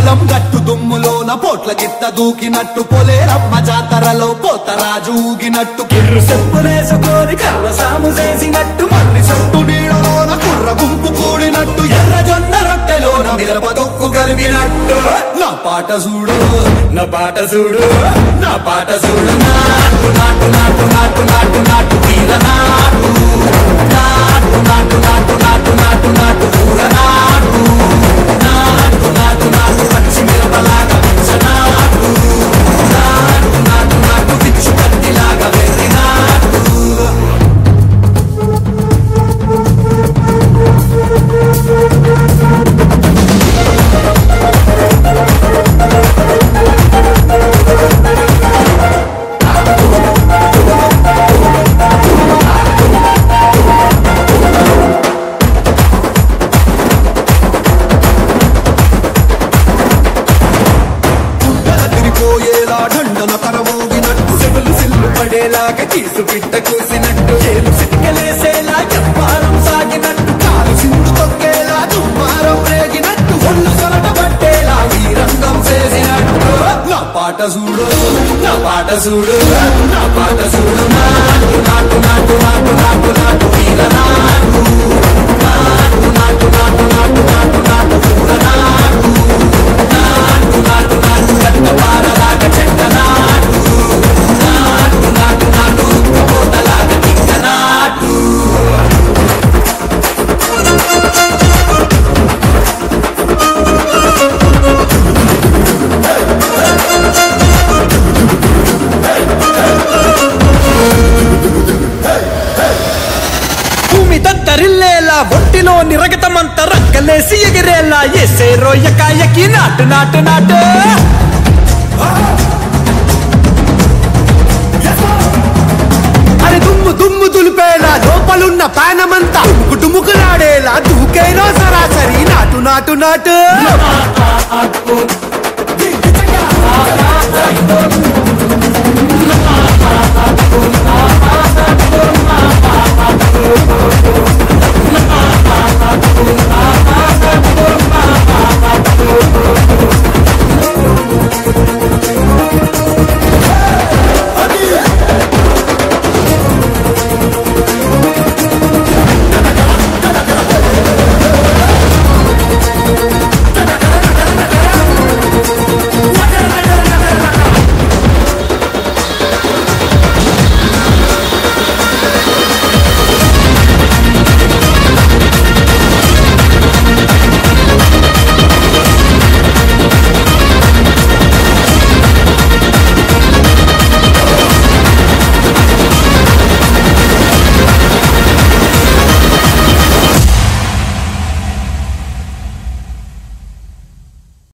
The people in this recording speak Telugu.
పొలం గట్టు దుమ్ములోన పోట్ల గిత్త దూకినట్టు పొలేరమ్మ జాతరలో పోతరాజు ఊగినట్టు కిర్రు చెప్పులేసుకొని కర్ర సాము చేసినట్టు మర్రి చుట్టు నీడలోన కుర్ర గుంపు కూడినట్టు ఎర్ర జొన్న రొట్టెలోన మిరప దొక్కు కలిపినట్టు నా పాట చూడు నా పాట చూడు నా పాట చూడు నాటు నాటు నాటు నాటు నాటు నాటు తీర నాటు నాటు నాటు నాటు నాటు నాటు నాటు కూర నాటు నాటు నాటు నాటు పచ్చి మిరపలాగా పిచ్చ నాటు నాటు నాటు నాటు పిచ్చు కత్తిలాగా వెర్రి నాటు తిరిపోయేలా దండన కరమోగినట్టు సెవులు సిల్లు పడేలాగా కీసు పిట్ట కూసినట్టు చేలు సిక్కలేసేలా చెప్పారం సాగినట్టు కాలు సిండు తొక్కేలా దుమ్మారం రేగినట్టు ఒళ్ళు సొరట పట్టేలా ఈ రంగం చేసినట్టు నా పాట చూడు నా పాట చూడు నా పాట చూడు నాటు నాటు నాటు నాటు నాటు నాటు వీర నాటు నాటు నాటు నాటు నాటు నాటు నాటు కూర నాటు నాటు నాటు నాటు కట్ట పారలాగా చెట్ట నాటు నాటు నాటు నాటు కోటలాగా తిక్క నాటు భూమి దద్దరిల్లేలా ఒంటిలో నిరగతమంత రక్కలేసి ఎగిరేలా ఎసే రోయకాయకి నాటు నాటు నాటు అరే దుమ్ము దుమ్ము దులిపేలా లోపలున్న పానమంతా డుముకులాడేలా దూకేనో సరాసరి నాటు నాటు నాటు నాటు